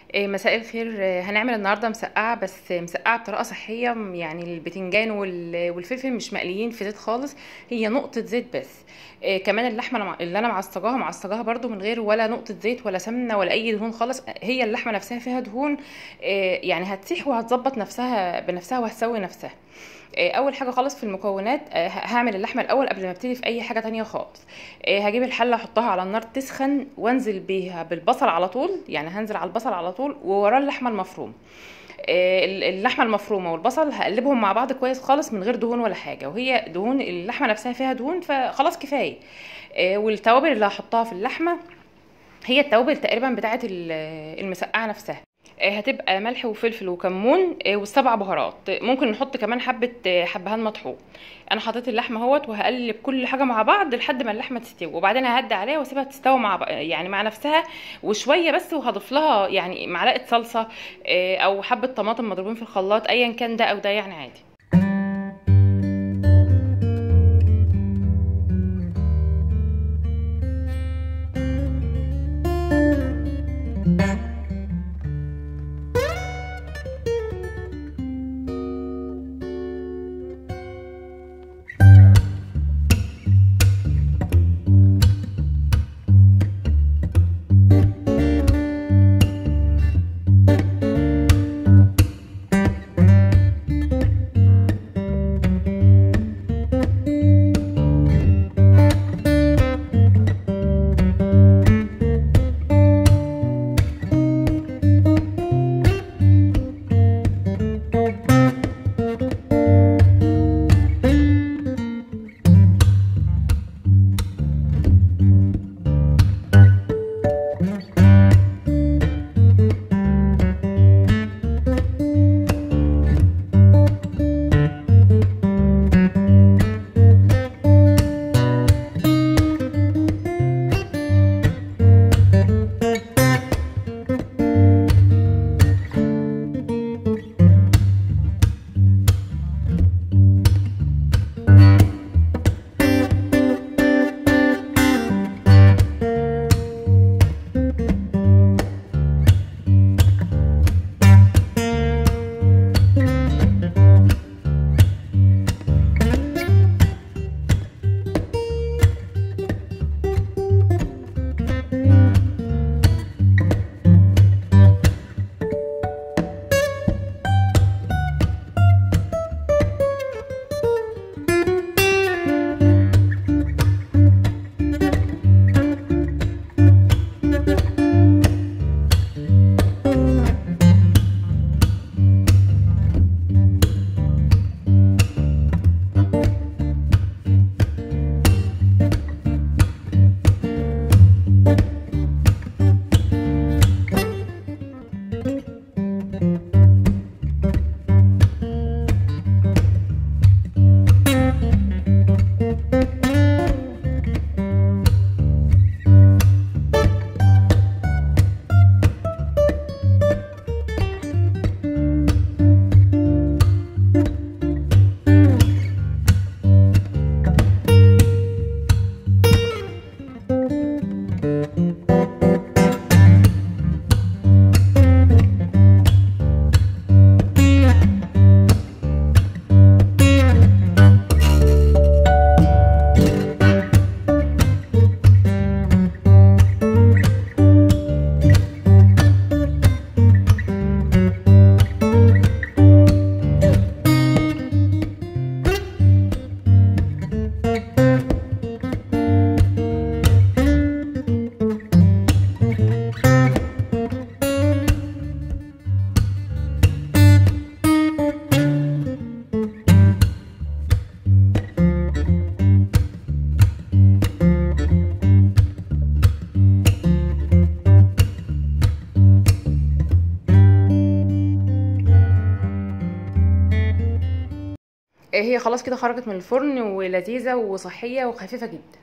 إيه، مساء الخير إيه، هنعمل النهارده مسقعه بس مسقعه بطريقه صحيه م- يعني البتنجان وال- والفلفل مش مقليين في زيت خالص هي نقطه زيت بس إيه، كمان اللحمه أنا مع- اللي انا معصجاها معصجاها برضو من غير ولا نقطه زيت ولا سمنه ولا اي دهون خالص هي اللحمه نفسها فيها دهون إيه، يعني هتسيح وهتظبط نفسها بنفسها وهتسوي نفسها إيه، اول حاجه خالص في المكونات آه، هعمل اللحمه الاول قبل ما ابتدي في اي حاجه تانية خالص إيه، هجيب الحله احطها على النار تسخن وانزل بيها بالبصل على طول يعني هنزل على البصل على طول ووراه اللحمه المفرومه إيه، ال- اللحمه المفرومه والبصل هقلبهم مع بعض كويس خالص من غير دهون ولا حاجه وهي دهون اللحمه نفسها فيها دهون فخلاص كفايه إيه، والتوابل اللي هحطها في اللحمه هي التوابل تقريبا بتاعه ال- المسقعه نفسها آه، هتبقى ملح وفلفل وكمون آه، والسبع بهارات ممكن نحط كمان حبه آه، حبهان مطحون انا حطيت اللحمه اهوت وهقلب كل حاجه مع بعض لحد ما اللحمه تستوي وبعدين ههدي عليها واسيبها تستوي مع ب- يعني مع نفسها وشويه بس وهضيف لها يعني معلقه صلصه آه، او حبه طماطم مضروبين في الخلاط ايا كان ده او ده يعني عادي آه، هي خلاص كده خرجت من الفرن ولذيذه وصحيه وخفيفه جدا